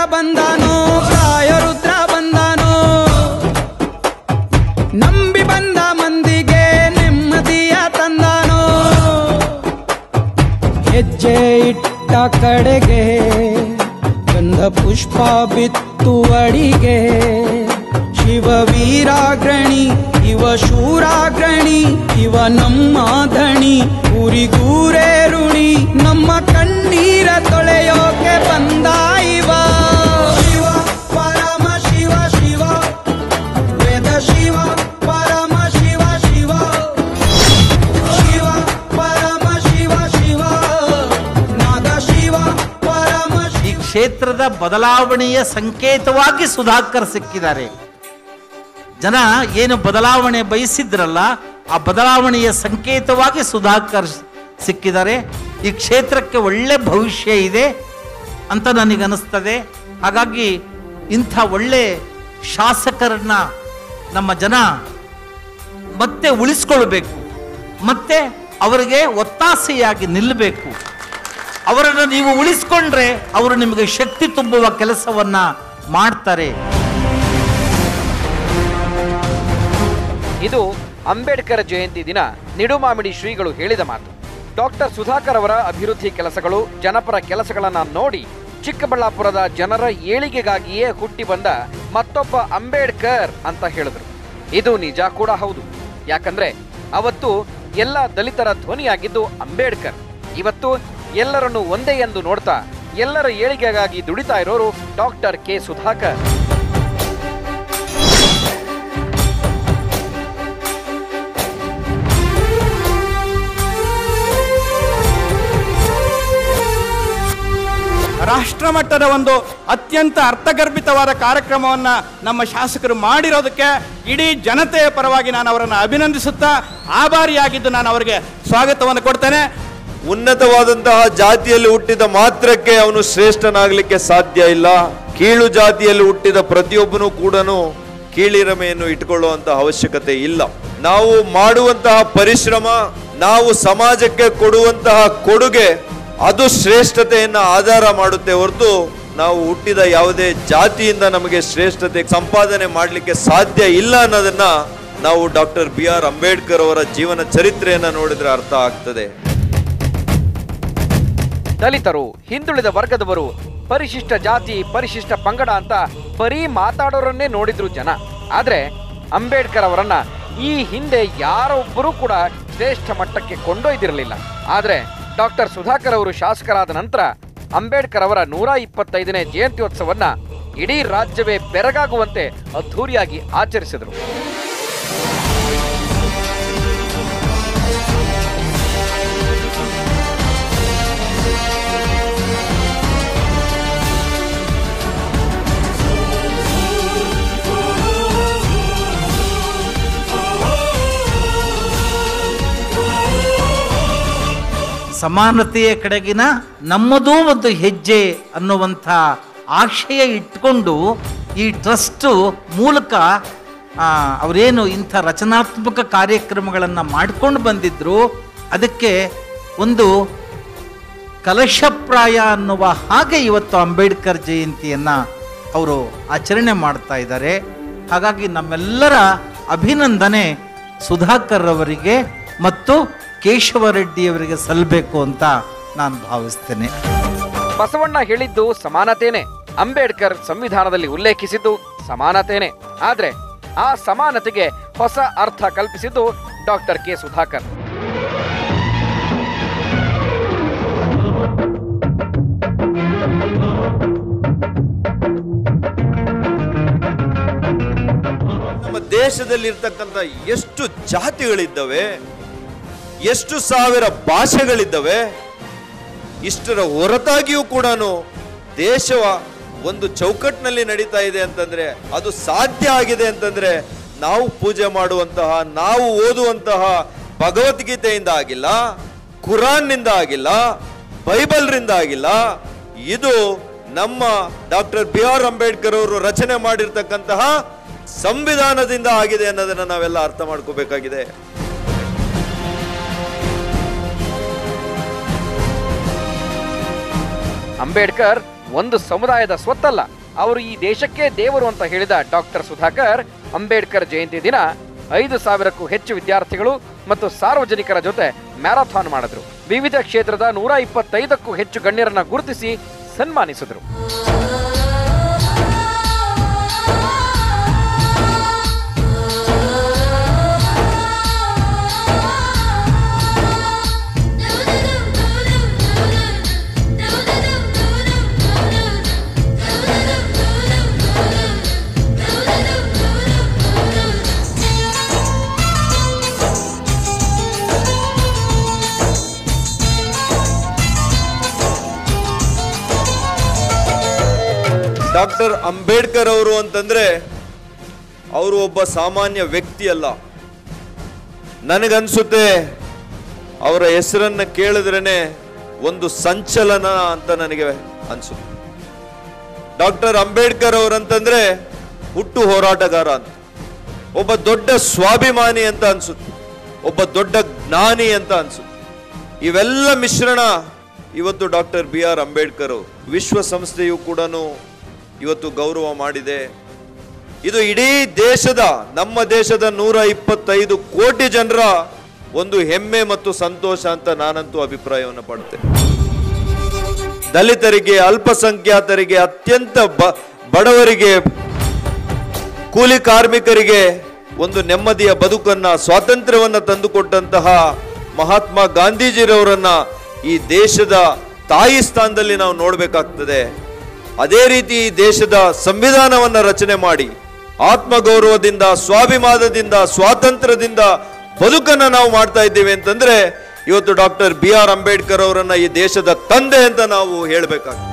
ಬಂದಾನೋ ಪ್ರಾಯರುದ್ರ ಬಂದಾನೋ ನಂಬಿ ಬಂದ ಮಂದಿಗೆ ನೆಮ್ಮದಿಯ ತಂದಾನೋ ಹೆಜ್ಜೆ ಇಟ್ಟ ಕಡೆಗೆ ಗಂಧ ಪುಷ್ಪ ಬಿತ್ತು ಅಡಿಗೆ ಶಿವ ವೀರಾಗ್ರಣಿ ಇವ ಶೂರಾಗ್ರಣಿ ಇವ ನಮ್ಮ ಧಣಿ ಊರಿಗೂರೇ ಋಣಿ ನಮ್ಮ ಕಣ್ಣೀರ ತೊಳೆಯೋಕೆ ಬಂದ ಇವ ಶಿವ ಪರಮ ಶಿವ ಶಿವ ವೇದ ಶಿವ ಪರಮ ಶಿವ ಶಿವ ಶಿವ ಪರಮ ಶಿವ ಶಿವ ನಾದ ಶಿವ ಪರಮ ಈ ಕ್ಷೇತ್ರದ ಬದಲಾವಣೆಯ ಸಂಕೇತವಾಗಿ ಸುಧಾಕರ್ ಸಿಕ್ಕಿದ್ದಾರೆ ಜನ ಏನು ಬದಲಾವಣೆ ಬಯಸಿದ್ರಲ್ಲ ಆ ಬದಲಾವಣೆಯ ಸಂಕೇತವಾಗಿ ಸುಧಾಕರ್ ಸಿಕ್ಕಿದ್ದಾರೆ ಈ ಕ್ಷೇತ್ರಕ್ಕೆ ಒಳ್ಳೆ ಭವಿಷ್ಯ ಇದೆ ಅಂತ ನನಗನ್ನಿಸ್ತದೆ ಹಾಗಾಗಿ ಇಂಥ ಒಳ್ಳೆ ಶಾಸಕರನ್ನ ನಮ್ಮ ಜನ ಮತ್ತೆ ಉಳಿಸ್ಕೊಳ್ಬೇಕು ಮತ್ತೆ ಅವರಿಗೆ ಒತ್ತಾಸೆಯಾಗಿ ನಿಲ್ಲಬೇಕು ಅವರನ್ನು ನೀವು ಉಳಿಸ್ಕೊಂಡ್ರೆ ಅವರು ನಿಮಗೆ ಶಕ್ತಿ ತುಂಬುವ ಕೆಲಸವನ್ನ ಮಾಡ್ತಾರೆ ಇದು ಅಂಬೇಡ್ಕರ್ ಜಯಂತಿ ದಿನ ನಿಡುಮಾಮಿಡಿ ಶ್ರೀಗಳು ಹೇಳಿದ ಮಾತು ಡಾಕ್ಟರ್ ಸುಧಾಕರ್ ಅವರ ಅಭಿವೃದ್ಧಿ ಕೆಲಸಗಳು ಜನಪರ ಕೆಲಸಗಳನ್ನ ನೋಡಿ ಚಿಕ್ಕಬಳ್ಳಾಪುರದ ಜನರ ಏಳಿಗೆಗಾಗಿಯೇ ಹುಟ್ಟಿ ಬಂದ ಮತ್ತೊಬ್ಬ ಅಂಬೇಡ್ಕರ್ ಅಂತ ಹೇಳಿದ್ರು ಇದು ನಿಜ ಕೂಡ ಹೌದು ಯಾಕಂದ್ರೆ ಅವತ್ತು ಎಲ್ಲ ದಲಿತರ ಧ್ವನಿಯಾಗಿದ್ದು ಅಂಬೇಡ್ಕರ್ ಇವತ್ತು ಎಲ್ಲರನ್ನು ಒಂದೇ ಎಂದು ನೋಡ್ತಾ ಎಲ್ಲರ ಏಳಿಗೆಗಾಗಿ ದುಡಿತಾ ಇರೋರು ಡಾಕ್ಟರ್ ಕೆ ಸುಧಾಕರ್ ರಾಷ್ಟ್ರ ಮಟ್ಟದ ಒಂದು ಅತ್ಯಂತ ಅರ್ಥಗರ್ಭಿತವಾದ ಕಾರ್ಯಕ್ರಮವನ್ನು ನಮ್ಮ ಶಾಸಕರು ಮಾಡಿರೋದಕ್ಕೆ ಇಡೀ ಜನತೆಯ ಪರವಾಗಿ ನಾನು ಅವರನ್ನು ಅಭಿನಂದಿಸುತ್ತಾ ಆಭಾರಿಯಾಗಿದ್ದು ನಾನು ಅವರಿಗೆ ಸ್ವಾಗತವನ್ನು ಕೊಡ್ತೇನೆ ಉನ್ನತವಾದಂತಹ ಜಾತಿಯಲ್ಲಿ ಹುಟ್ಟಿದ ಮಾತ್ರಕ್ಕೆ ಅವನು ಶ್ರೇಷ್ಠನಾಗ್ಲಿಕ್ಕೆ ಸಾಧ್ಯ ಇಲ್ಲ ಕೀಳು ಜಾತಿಯಲ್ಲಿ ಹುಟ್ಟಿದ ಪ್ರತಿಯೊಬ್ಬನು ಕೂಡ ಕೀಳಿರಮೆಯನ್ನು ಇಟ್ಕೊಳ್ಳುವಂತಹ ಅವಶ್ಯಕತೆ ಇಲ್ಲ ನಾವು ಮಾಡುವಂತಹ ಪರಿಶ್ರಮ ನಾವು ಸಮಾಜಕ್ಕೆ ಕೊಡುವಂತಹ ಕೊಡುಗೆ ಅದು ಶ್ರೇಷ್ಠತೆಯನ್ನು ಆಧಾರ ಮಾಡುತ್ತೆ ಹೊರತು ನಾವು ಹುಟ್ಟಿದ ಯಾವುದೇ ಜಾತಿಯಿಂದ ನಮಗೆ ಶ್ರೇಷ್ಠತೆ ಸಂಪಾದನೆ ಮಾಡಲಿಕ್ಕೆ ಸಾಧ್ಯ ಇಲ್ಲ ಅನ್ನೋದನ್ನ ನಾವು ಡಾಕ್ಟರ್ ಬಿ ಆರ್ ಅಂಬೇಡ್ಕರ್ ಅವರ ಜೀವನ ಚರಿತ್ರೆಯನ್ನ ನೋಡಿದ್ರೆ ಅರ್ಥ ಆಗ್ತದೆ ದಲಿತರು ಹಿಂದುಳಿದ ವರ್ಗದವರು ಪರಿಶಿಷ್ಟ ಜಾತಿ ಪರಿಶಿಷ್ಟ ಪಂಗಡ ಅಂತ ಬರೀ ಮಾತಾಡೋರನ್ನೇ ನೋಡಿದ್ರು ಜನ ಆದ್ರೆ ಅಂಬೇಡ್ಕರ್ ಅವರನ್ನ ಈ ಹಿಂದೆ ಯಾರೊಬ್ಬರೂ ಕೂಡ ಶ್ರೇಷ್ಠ ಮಟ್ಟಕ್ಕೆ ಕೊಂಡೊಯ್ದಿರಲಿಲ್ಲ ಆದ್ರೆ ಡಾಕ್ಟರ್ ಸುಧಾಕರ್ ಅವರು ಶಾಸಕರಾದ ನಂತರ ಅಂಬೇಡ್ಕರ್ ಅವರ ನೂರ ಇಪ್ಪತ್ತೈದನೇ ಜಯಂತ್ಯೋತ್ಸವನ್ನ ಇಡೀ ರಾಜ್ಯವೇ ಬೆರಗಾಗುವಂತೆ ಅದ್ಧೂರಿಯಾಗಿ ಆಚರಿಸಿದರು ಸಮಾನತೆಯ ಕಡೆಗಿನ ನಮ್ಮದೂ ಒಂದು ಹೆಜ್ಜೆ ಅನ್ನುವಂಥ ಆಶಯ ಇಟ್ಕೊಂಡು ಈ ಟ್ರಸ್ಟು ಮೂಲಕ ಆ, ಅವರೇನು ಇಂಥ ರಚನಾತ್ಮಕ ಕಾರ್ಯಕ್ರಮಗಳನ್ನು ಮಾಡ್ಕೊಂಡು ಬಂದಿದ್ರು ಅದಕ್ಕೆ ಒಂದು ಕಲಶಪ್ರಾಯ ಅನ್ನುವ ಹಾಗೆ ಇವತ್ತು ಅಂಬೇಡ್ಕರ್ ಜಯಂತಿಯನ್ನ ಅವರು ಆಚರಣೆ ಮಾಡ್ತಾ ಇದ್ದಾರೆ ಹಾಗಾಗಿ ನಮ್ಮೆಲ್ಲರ ಅಭಿನಂದನೆ ಸುಧಾಕರ್ ಅವರಿಗೆ ಮತ್ತು ಕೇಶವ ರೆಡ್ಡಿಯವರಿಗೆ ಸಲ್ಲಬೇಕು ಅಂತ ನಾನು ಭಾವಿಸ್ತೇನೆ ಬಸವಣ್ಣ ಹೇಳಿದ್ದು ಸಮಾನತೆನೆ ಅಂಬೇಡ್ಕರ್ ಸಂವಿಧಾನದಲ್ಲಿ ಉಲ್ಲೇಖಿಸಿದ್ದು ಸಮಾನತೆನೆ ಆದ್ರೆ ಆ ಸಮಾನತೆಗೆ ಹೊಸ ಅರ್ಥ ಕಲ್ಪಿಸಿದ್ದು ಡಾಕ್ಟರ್ ಕೆ ಸುಧಾಕರ್ ನಮ್ಮ ದೇಶದಲ್ಲಿರ್ತಕ್ಕಂಥ ಎಷ್ಟು ಜಾತಿಗಳಿದ್ದಾವೆ ಎಷ್ಟು ಸಾವಿರ ಭಾಷೆಗಳಿದ್ದಾವೆ ಇಷ್ಟರ ಹೊರತಾಗಿಯೂ ಕೂಡ ದೇಶವ ಒಂದು ಚೌಕಟ್ಟಿನಲ್ಲಿ ನಡೀತಾ ಇದೆ ಅಂತಂದ್ರೆ ಅದು ಸಾಧ್ಯ ಆಗಿದೆ ಅಂತಂದ್ರೆ ನಾವು ಪೂಜೆ ಮಾಡುವಂತಹ ನಾವು ಓದುವಂತಹ ಭಗವದ್ಗೀತೆಯಿಂದ ಆಗಿಲ್ಲ ಕುರಾನ್ನಿಂದ ಆಗಿಲ್ಲ ಬೈಬಲ್ರಿಂದ ಆಗಿಲ್ಲ ಇದು ನಮ್ಮ ಡಾಕ್ಟರ್ ಬಿ ಆರ್ ಅಂಬೇಡ್ಕರ್ ಅವರು ರಚನೆ ಮಾಡಿರ್ತಕ್ಕಂತಹ ಸಂವಿಧಾನದಿಂದ ಆಗಿದೆ ಅನ್ನೋದನ್ನ ನಾವೆಲ್ಲ ಅರ್ಥ ಮಾಡ್ಕೋಬೇಕಾಗಿದೆ ಅಂಬೇಡ್ಕರ್ ಒಂದು ಸಮುದಾಯದ ಸ್ವತ್ತಲ್ಲ ಅವರು ಈ ದೇಶಕ್ಕೆ ದೇವರು ಅಂತ ಹೇಳಿದ ಡಾಕ್ಟರ್ ಸುಧಾಕರ್ ಅಂಬೇಡ್ಕರ್ ಜಯಂತಿ ದಿನ ಐದು ಸಾವಿರಕ್ಕೂ ಹೆಚ್ಚು ವಿದ್ಯಾರ್ಥಿಗಳು ಮತ್ತು ಸಾರ್ವಜನಿಕರ ಜೊತೆ ಮ್ಯಾರಥಾನ್ ಮಾಡಿದ್ರು ವಿವಿಧ ಕ್ಷೇತ್ರದ ನೂರ ಇಪ್ಪತ್ತೈದಕ್ಕೂ ಹೆಚ್ಚು ಗಣ್ಯರನ್ನ ಗುರುತಿಸಿ ಸನ್ಮಾನಿಸಿದ್ರು ಡಾಕ್ಟರ್ ಅಂಬೇಡ್ಕರ್ ಅವರು ಅಂತಂದ್ರೆ ಅವರು ಒಬ್ಬ ಸಾಮಾನ್ಯ ವ್ಯಕ್ತಿ ಅಲ್ಲ ನನಗನ್ಸುತ್ತೆ ಅವರ ಹೆಸರನ್ನ ಕೇಳಿದ್ರೇನೆ ಒಂದು ಸಂಚಲನ ಅಂತ ನನಗೆ ಅನ್ಸುತ್ತೆ ಡಾಕ್ಟರ್ ಅಂಬೇಡ್ಕರ್ ಅವರಂತಂದ್ರೆ ಹುಟ್ಟು ಹೋರಾಟಗಾರ ಅಂತ ಒಬ್ಬ ದೊಡ್ಡ ಸ್ವಾಭಿಮಾನಿ ಅಂತ ಅನ್ಸುತ್ತೆ ಒಬ್ಬ ದೊಡ್ಡ ಜ್ಞಾನಿ ಅಂತ ಅನ್ಸುತ್ತೆ ಇವೆಲ್ಲ ಮಿಶ್ರಣ ಇವತ್ತು ಡಾಕ್ಟರ್ ಬಿ ಆರ್ ಅಂಬೇಡ್ಕರ್ ಅವರು. ವಿಶ್ವಸಂಸ್ಥೆಯು ಕೂಡ ಇವತ್ತು ಗೌರವ ಮಾಡಿದೆ ಇದು ಇಡೀ ದೇಶದ ನಮ್ಮ ದೇಶದ ನೂರ ಇಪ್ಪತ್ತೈದು ಕೋಟಿ ಜನರ ಒಂದು ಹೆಮ್ಮೆ ಮತ್ತು ಸಂತೋಷ ಅಂತ ನಾನಂತೂ ಅಭಿಪ್ರಾಯವನ್ನು ಪಡ್ತೇನೆ ದಲಿತರಿಗೆ ಅಲ್ಪಸಂಖ್ಯಾತರಿಗೆ ಅತ್ಯಂತ ಬ ಬಡವರಿಗೆ ಕೂಲಿ ಕಾರ್ಮಿಕರಿಗೆ ಒಂದು ನೆಮ್ಮದಿಯ ಬದುಕನ್ನ ಸ್ವಾತಂತ್ರ್ಯವನ್ನ ತಂದುಕೊಟ್ಟಂತಹ ಮಹಾತ್ಮ ಗಾಂಧೀಜಿರವರನ್ನ ಈ ದೇಶದ ತಾಯಿ ಸ್ಥಾನದಲ್ಲಿ ನಾವು ನೋಡಬೇಕಾಗ್ತದೆ ಅದೇ ರೀತಿ ಈ ದೇಶದ ಸಂವಿಧಾನವನ್ನ ರಚನೆ ಮಾಡಿ ಆತ್ಮಗೌರವದಿಂದ ಸ್ವಾಭಿಮಾನದಿಂದ ಸ್ವಾತಂತ್ರ್ಯದಿಂದ ಬದುಕನ್ನ ನಾವು ಮಾಡ್ತಾ ಇದ್ದೇವೆ ಅಂತಂದ್ರೆ ಇವತ್ತು ಡಾಕ್ಟರ್ ಬಿ ಆರ್ ಅಂಬೇಡ್ಕರ್ ಅವರನ್ನ ಈ ದೇಶದ ತಂದೆ ಅಂತ ನಾವು ಹೇಳಬೇಕಾಗ್ತದೆ